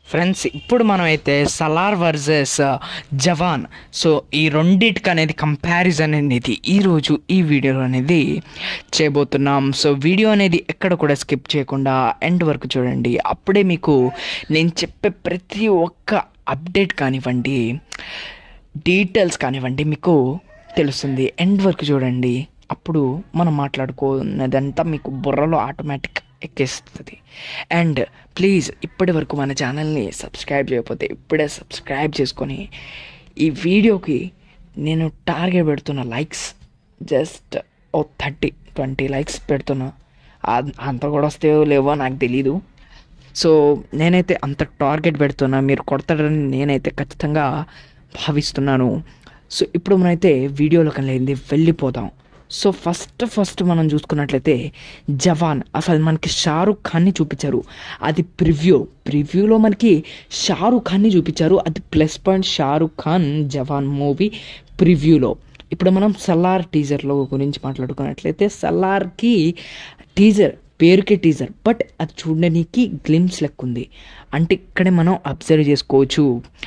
friends ఇప్పుడు మనం అయితే సలార్ వర్సెస్ జవాన్ సో ఈ రెండిటికి అనేది కంపారిజన్ అనేది ఈరోజు ఈ వీడియోలో అనేది చేయబోతున్నాం సో వీడియో అనేది ఎక్కడ కూడా స్కిప్ చేయకుండా ఎండ్ వరకు చూడండి అప్పుడే మీకు నేను చెప్పే ప్రతి ఒక్క అప్డేట్ కానివ్వండి డీటెయిల్స్ కానివ్వండి మీకు తెలుస్తుంది ఎండ్ వరకు చూడండి అప్పుడు మనం మాట్లాడుకున్నదంతా మీకు బుర్రలో ఆటోమేటిక్ ఎక్కేస్తుంది అండ్ ప్లీజ్ ఇప్పటి వరకు మన ఛానల్ని సబ్స్క్రైబ్ చేయకపోతే ఇప్పుడే సబ్స్క్రైబ్ చేసుకొని ఈ వీడియోకి నేను టార్గెట్ పెడుతున్న లైక్స్ జస్ట్ ఓ థర్టీ ట్వంటీ లైక్స్ పెడుతున్నా అ- అంత కూడా వస్తాయో లేవో నాకు తెలీదు సో నేనైతే అంత టార్గెట్ పెడుతున్నా మీరు కొడతారని నేనైతే ఖచ్చితంగా భావిస్తున్నాను సో ఇప్పుడు మనమైతే వీడియోలోకి వెళ్ళింది వెళ్ళిపోదాం సో ఫస్ట్ ఫస్ట్ మనం చూసుకున్నట్లయితే జవాన్ అసలు మనకి షారుఖ్ ఖాన్ని చూపించారు అది ప్రివ్యూ ప్రివ్యూలో మనకి షారుఖ్ ఖాన్ని చూపించారు అది plus point Shahrukh Khan Jawan movie ప్రివ్యూలో ఇప్పుడు మనం సలార్ టీజర్లో గురించి మాట్లాడుకున్నట్లయితే సలార్కి టీజర్ పేరుకే టీజర్ బట్ అది చూడడానికి గ్లిమ్స్ లెక్క ఉంది అంటే ఇక్కడే మనం అబ్జర్వ్ చేసుకోవచ్చు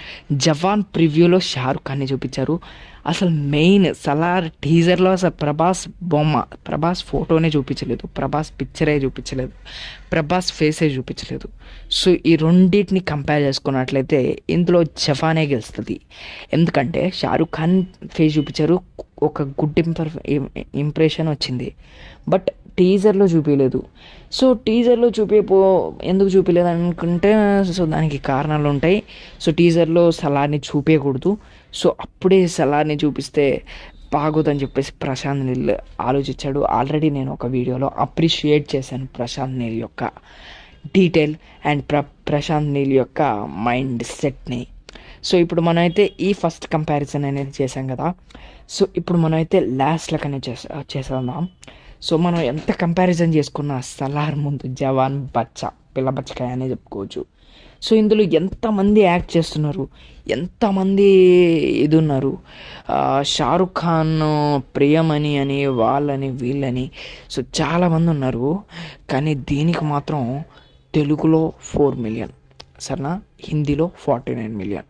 జవాన్ ప్రివ్యూలో షారుఖ్ ఖాన్ని చూపించారు అసలు మెయిన్ సలార్ టీజర్లో అసలు ప్రభాస్ బొమ్మ ప్రభాస్ ఫోటోనే చూపించలేదు ప్రభాస్ పిక్చరే చూపించలేదు ప్రభాస్ ఫేసే చూపించలేదు సో ఈ రెండింటిని కంపేర్ చేసుకున్నట్లయితే ఇందులో జవానే గెలుస్తుంది ఎందుకంటే షారుఖ్ ఖాన్ ఫేస్ చూపించారు ఒక గుడ్ ఇంపర్ ఇంప్రెషన్ వచ్చింది బట్ టీజర్లో చూపించలేదు సో టీజర్లో చూపించపో ఎందుకు చూపించలేదు అనుకుంటే సో దానికి కారణాలు ఉంటాయి సో టీజర్లో సలార్ని చూపించకూడదు సో అప్పుడే సలార్ని చూపిస్తే బాగోదని చెప్పేసి ప్రశాంత్ నీల్ ఆలోచించాడు ఆల్రెడీ నేను ఒక వీడియోలో అప్రిషియేట్ చేశాను ప్రశాంత్ నీల్ యొక్క డీటెయిల్ అండ్ ప్ర ప్రశాంత్ నీల్ యొక్క మైండ్ సెట్ని సో ఇప్పుడు మనమైతే ఈ ఫస్ట్ కంపారిజన్ అనేది చేసాం కదా సో ఇప్పుడు మనమైతే లాస్ట్ లెక్కనే చేసా చేసేద్దాం సో మనం ఎంత కంపారిజన్ చేసుకున్నా సలార్ ముందు జవాన్ బచ్చ పిల్ల బచ్చకాయ అనే చెప్పుకోవచ్చు సో ఇందులో ఎంతమంది యాక్ట్ చేస్తున్నారు ఎంతమంది ఇది ఉన్నారు ఆ, షారుఖ్ ఖాన్ ప్రియమణి అని వాళ్ళని వీళ్ళని సో చాలామంది ఉన్నారు కానీ దీనికి మాత్రం తెలుగులో ఫోర్ మిలియన్ సరేనా హిందీలో ఫార్టీ నైన్ మిలియన్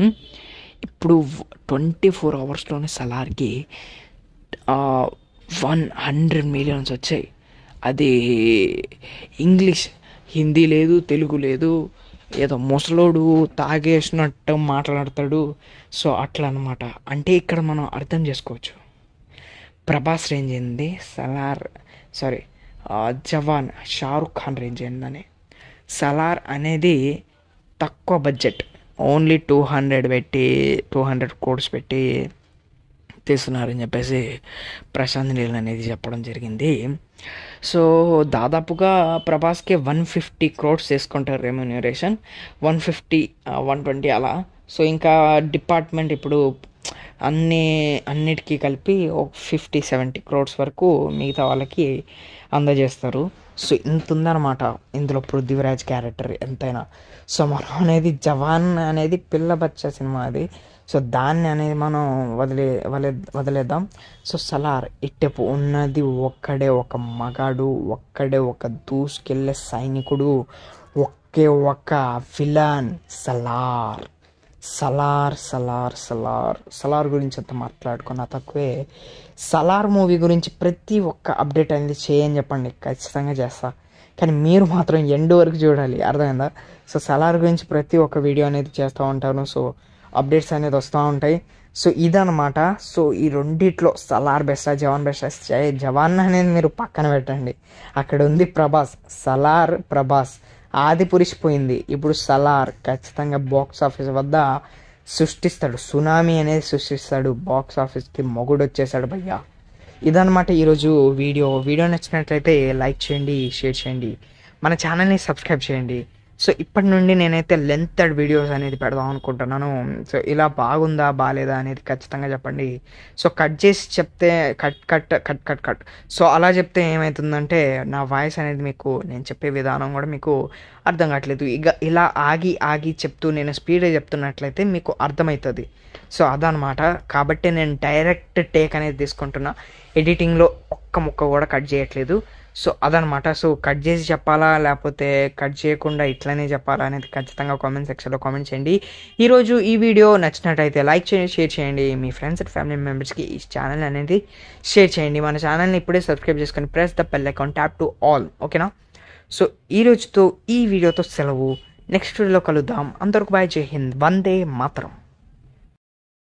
ఇప్పుడు ట్వంటీ ఫోర్ అవర్స్లోనే సలార్కి వన్ హండ్రెడ్ మిలియన్స్ వచ్చాయి అది ఇంగ్లీష్ హిందీ లేదు తెలుగు లేదు ఏదో ముసలోడు తాగేసినట్టు మాట్లాడతాడు సో అట్లా అనమాట అంటే ఇక్కడ మనం అర్థం చేసుకోవచ్చు ప్రభాస్ రేంజ్ ఏంది సలార్ సారీ జవాన్ షారుఖ్ ఖాన్ రేంజ్ ఏందని సలార్ అనేది తక్కువ బడ్జెట్ ఓన్లీ టూ హండ్రెడ్ పెట్టి టూ హండ్రెడ్ కోడ్స్ పెట్టి తీస్తున్నారని చెప్పేసి ప్రశాంత్ నీల్ అనేది చెప్పడం జరిగింది సో దాదాపుగా ప్రభాస్కి వన్ ఫిఫ్టీ క్రోడ్స్ తీసుకుంటారు remuneration one fifty one twenty అలా సో ఇంకా డిపార్ట్మెంట్ ఇప్పుడు అన్ని అన్నిటికీ కలిపి ఒక ఫిఫ్టీ సెవెంటీ క్రోడ్స్ వరకు మిగతా వాళ్ళకి అందజేస్తారు సో ఇంత ఉందన్నమాట ఇందులో పృథ్వీరాజ్ క్యారెక్టర్ ఎంతైనా సో మనం అనేది జవాన్ అనేది పిల్ల బచ్చ సినిమా అది సో దాన్ని అనేది మనం వదిలే వదిలే వదిలేద్దాం సో సలార్ ఇట్టెపు ఉన్నది ఒక్కడే ఒక మగాడు ఒక్కడే ఒక దూసుకెళ్ళే సైనికుడు ఒకే ఒక విలన్ సలార్ సలార్ సలార్ సలార్ సలార్ గురించి అంత మాట్లాడుకున్నా తక్కువే సలార్ మూవీ గురించి ప్రతి ఒక్క అప్డేట్ అనేది చేయని చెప్పండి ఖచ్చితంగా చేస్తా కానీ మీరు మాత్రం ఎండ్ వరకు చూడాలి అర్థమైందా సో సలార్ గురించి ప్రతి ఒక్క వీడియో అనేది చేస్తూ ఉంటాను సో అప్డేట్స్ అనేది వస్తూ ఉంటాయి సో ఇదనమాట సో ఈ రెండిట్లో సలార్ బెస్టా జవాన్ బెస్టా జై- జవాన్ అనేది మీరు పక్కన పెట్టండి అక్కడ ఉంది ప్రభాస్ సలార్ ప్రభాస్ ఆది పురిసిపోయింది ఇప్పుడు సలార్ ఖచ్చితంగా బాక్స్ ఆఫీస్ వద్ద సృష్టిస్తాడు సునామీ అనేది సృష్టిస్తాడు బాక్స్ ఆఫీస్కి మొగుడు వచ్చేసాడు భయ్యా ఇదన్నమాట ఈరోజు వీడియో వీడియో నచ్చినట్లయితే లైక్ చేయండి షేర్ చేయండి మన ఛానల్ని సబ్స్క్రైబ్ చేయండి సో ఇప్పటి నుండి నేనైతే లెంత్ వీడియోస్ అనేది పెడదాం అనుకుంటున్నాను సో ఇలా బాగుందా బాగాలేదా అనేది ఖచ్చితంగా చెప్పండి సో కట్ చేసి చెప్తే cut cut cut cut cut so అలా చెప్తే ఏమవుతుందంటే నా వాయిస్ అనేది మీకు నేను చెప్పే విధానం కూడా మీకు అర్థం కావట్లేదు ఇక ఇలా ఆగి ఆగి చెప్తూ నేను స్పీడ్గా చెప్తున్నట్లయితే మీకు అర్థమవుతుంది సో అదనమాట కాబట్టి నేను డైరెక్ట్ టేక్ అనేది తీసుకుంటున్నా ఎడిటింగ్లో ఒక్క ముక్క కూడా కట్ చేయట్లేదు సో అదనమాట సో కట్ చేసి చెప్పాలా లేకపోతే కట్ చేయకుండా ఇట్లనే చెప్పాలా అనేది ఖచ్చితంగా కామెంట్ సెక్షన్లో కామెంట్ చేయండి ఈరోజు ఈ వీడియో నచ్చినట్టయితే లైక్ చేయండి షేర్ చేయండి మీ ఫ్రెండ్స్ అండ్ ఫ్యామిలీ మెంబర్స్కి ఈ ఛానల్ అనేది షేర్ చేయండి మన ఛానల్ని ఇప్పుడే సబ్స్క్రైబ్ చేసుకొని press the bell account tap to all ఓకేనా సో ఈ రోజుతో ఈ వీడియోతో సెలవు నెక్స్ట్ వీడియోలో కలుద్దాం అందరికి బాయ్ జై హింద్ వందే మాత్రం